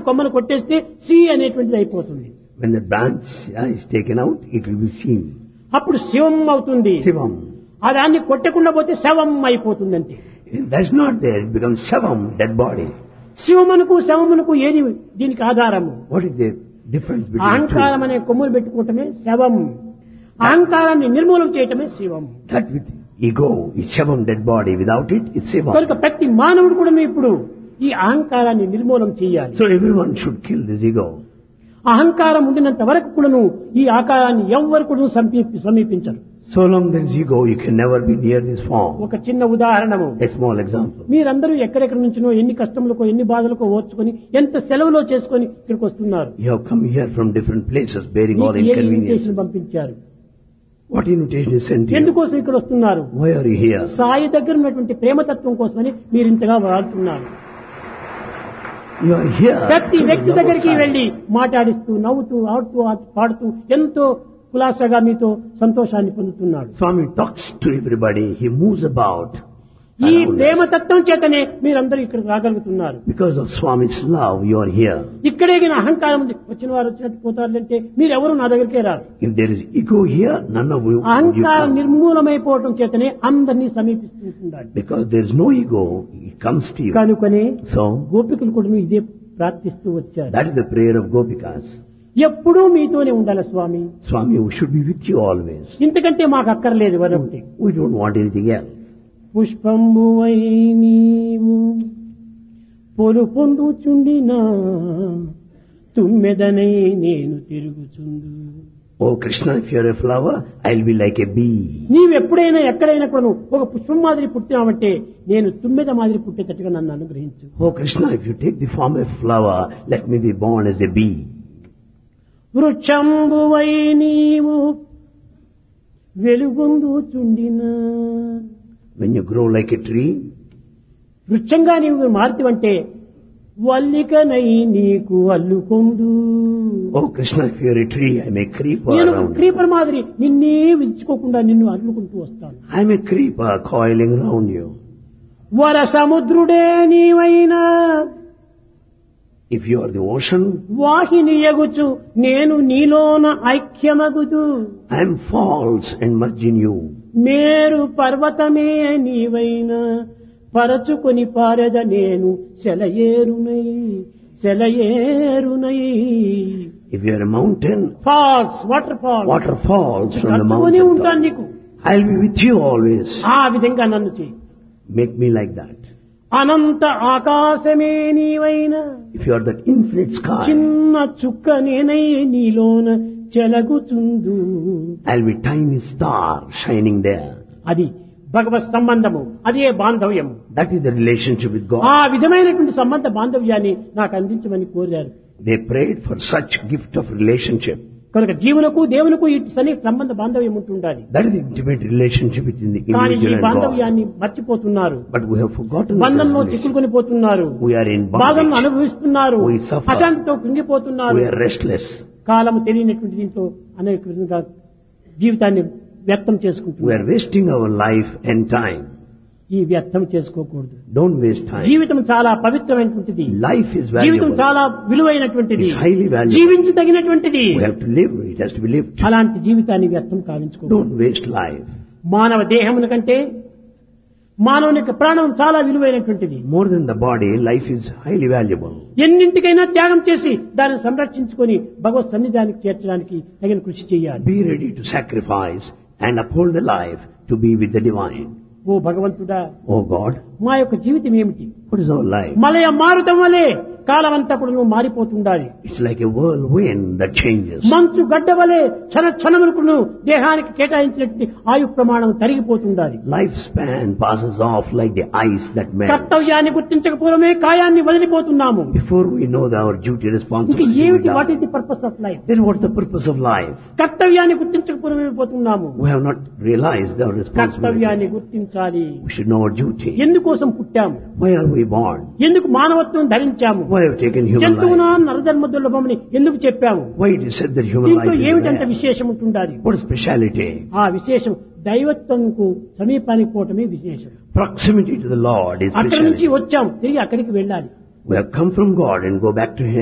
కొమ్మను కొట్టేస్తే సి అనేటువంటిది అయిపోతుంది When the branch uh, is taken out, it will be seen. అప్పుడు శివం అవుతుంది Shivam. ఆ దాన్ని కొట్టకుండా పోతే శవం అయిపోతుంది అంతే If that's not there, it becomes Shavam, dead body. శివమునకు శవమునకు ఏది దీనికి ఆధారము What is the difference between the అహంకారం two? అనే కొమ్ములు పెట్టుకోవటమే శవం అహంకారాన్ని నిర్మూలన చేయటమే శివం That with ego is Shavam, dead body. Without it, it's Shivam. కనుక ప్రతి మానవుడు కూడా ఇప్పుడు ఈ అహంకారాన్ని నిర్మూలన చేయాలి So everyone should kill this ego. అహంకారం ఉండినంత వరకు కూడాను ఈ ఆకారాన్ని ఎవ్వరు కూడా సమీప సమీపించరు So long there is ego, you can never be near this form. ఒక చిన్న ఉదాహరణము A small example. మీరందరూ ఎక్కడెక్కడి నుంచినో ఎన్ని కష్టములకో ఎన్ని బాధలకో ఓర్చుకొని ఎంత సెలవులో చేసుకొని ఇక్కడికి వస్తున్నారు You have come here from different places bearing all మీకు ఏ ఇన్విటేషన్ inconveniences. పంపించారు What invitation is sent to you? ఎందుకోసం ఇక్కడ వస్తున్నారు Why are you here? Sai దగ్గర ఉన్నటువంటి ప్రేమతత్వం కోసమని మీరు ఇంతగా వాడుతున్నారు You are here. ప్రతి to వ్యక్తి love దగ్గరికి Sai. వెళ్లి మాట్లాడిస్తూ నవ్వుతూ ఆడుతూ ఆ- పాడుతూ ఎంతో కులాసగా మీతో సంతోషాన్ని పొందుతున్నాడు Swami talks to everybody. He moves about. ఈ around us. ప్రేమతత్వం చేతనే మీరందరూ ఇక్కడ రాగలుగుతున్నారు Because of Swami's love, you are here. ఇక్కడే గిన అహంకారం ఉంది వచ్చిన వారు వచ్చినట్టు పోతారంటే మీరెవరు నా దగ్గరికే రారు If there is ego here, none of you, you అహంకారం come. నిర్మూలమైపోవటం చేతనే అందరినీ సమీపిస్తుంటున్నాడు Because there is no ego, it comes to you. కనుకనే So, గోపికలు కూడా ఇదే ప్రార్థిస్తూ వచ్చారు that is the prayer of Gopikas. ఎప్పుడూ మీతోనే ఉండాలి స్వామి Swami, we should be with you always. ఇంతకంటే మాకు అక్కర్లేదు మరొకటి We don't want anything else. పుష్పంబువై నీవు పొలు పొందుచుండినా తుమ్మెదనై నేను తిరుగుచుండు Oh Krishna, if you are a flower, I'll be like a bee. నీవెప్పుడైనా ఎక్కడైనా కూడా నువ్వు ఒక పుష్పం మాదిరి పుట్టినావంటే నేను తుమ్మెద మాదిరి పుట్టేటట్టుగా నన్ను అనుగ్రహించు Oh Krishna, if you take the form of flower, let me be born as a bee. వృక్షంబువై నీవు వెలుగొందుచుండినా When you grow like a tree, వృక్షంగా నీవు మారుతివంటే వల్లికనై నీకు అల్లుకొందు oh Krishna, if you are a tree, I'm a creeper నేను around you. Creeper మాదిరి నిన్నే విడుచుకోకుండా నిన్ను అల్లుకుంటూ వస్తాను I'm a creeper coiling around you. వర సముద్రుడే నీవైనా If you are the ocean, వాహిని ఎగుచు నేను నీలోన ఐక్యమగుదు I am false and merge in you. మేరు పర్వతమే నీవైనా పరచుకొని పారెద నేను సెలయేరునై సెలయేరునై If you are a mountain, falls water falls water falls from the కట్టుకొని mountain. ఉంటాను top. నీకు I'll be with you always. ఆ విధంగా నన్ను చేయి Make me like that. అనంత ఆకాశమే నీవైనా If you are that infinite sky, చిన్న చుక్క నేనై నీలోన చెలగుచుందు I'll be tiny star shining there. అది భగవత్ సంబంధము అదే బాంధవ్యము That is the relationship with God. ఆ విధమైనటువంటి సంబంధ బాంధవ్యాన్ని నాకు అందించమని కోరారు They prayed for such gift of relationship. కనుక జీవులకు దేవునికి ఇటు సన్ని సంబంధ బాంధవ్యం ఉంటుండాలి That is the intimate relationship between the కానీ ఈ individual and God. బాంధవ్యాన్ని మర్చిపోతున్నారు But we have forgotten that బంధంలో relation. చిక్కుకొని పోతున్నారు We are in బాధను bondage. అనుభవిస్తున్నారు We suffer. అశాంతితో కృంగిపోతున్నారు We are restless. కాలం తెలియనటువంటి దీంట్లో అనేక విధంగా జీవితాన్ని వ్యక్తం We చేసుకుంటున్నారు are wasting our life and time. ఈ వ్యర్థం చేసుకోకూడదు Don't waste time. జీవితం చాలా పవిత్రమైనటువంటిది Life is జీవితం valuable. చాలా విలువైనటువంటిది It's highly valuable. జీవించదగినటువంటిది We have to live. It has to be lived. అలాంటి జీవితాన్ని వ్యర్థం కావించుకో Don't waste life. మానవ దేహమున కంటే మానవుని యొక్క ప్రాణం చాలా విలువైనటువంటిది More than the body, life is highly valuable. ఎన్నింటికైనా త్యాగం చేసి దాన్ని సంరక్షించుకొని భగవత్ సన్నిధానికి చేర్చడానికి తగిన కృషి చేయాలి Be ready to sacrifice and uphold the life to be with the divine. ఓ భగవంతుడా Oh God, మా యొక్క జీవితం ఏమిటి what is our life? మలయ మారుతం వలె కాలమంతా కూడా నువ్వు మారిపోతుండాలి It's like a whirlwind that changes. మంచు గడ్డ వలె క్షణ క్షణములకు నువ్వు దేహానికి కేటాయించినటువంటి ఆయు ప్రమాణం తరిగిపోతుండాలి Lifespan passes off like the ice that melts. కర్తవ్యాన్ని గుర్తించకపోవడమే కాయాన్ని వదిలిపోతున్నాము Before we know that our duty ఇంకా responsibility, we ఏమిటి what die. Is the purpose of life Then what's the purpose of life? కర్తవ్యాన్ని గుర్తించకపోవడమే పోతున్నాము We have not realized our responsibility. కర్తవ్యాన్ని గుర్తించాలి We should know our duty. ఎందుకోసం పుట్టాము Why are we born? ఎందుకు మానవత్వం ధరించాము Why have we taken human జంతువున life? నరధర్మ దుర్లభమని ఎందుకు చెప్పాము Why it is said that human దీంట్లో life ఏమిటంత is rare? విశేషం ఉంటుండాలి What is speciality? ఆ విశేషం దైవత్వంకు సమీపానికి పోవటమే విశేషం Proximity to the Lord is అక్కడి నుంచి speciality. వచ్చాం తిరిగి అక్కడికి వెళ్ళాలి We have come from God and go back to Him.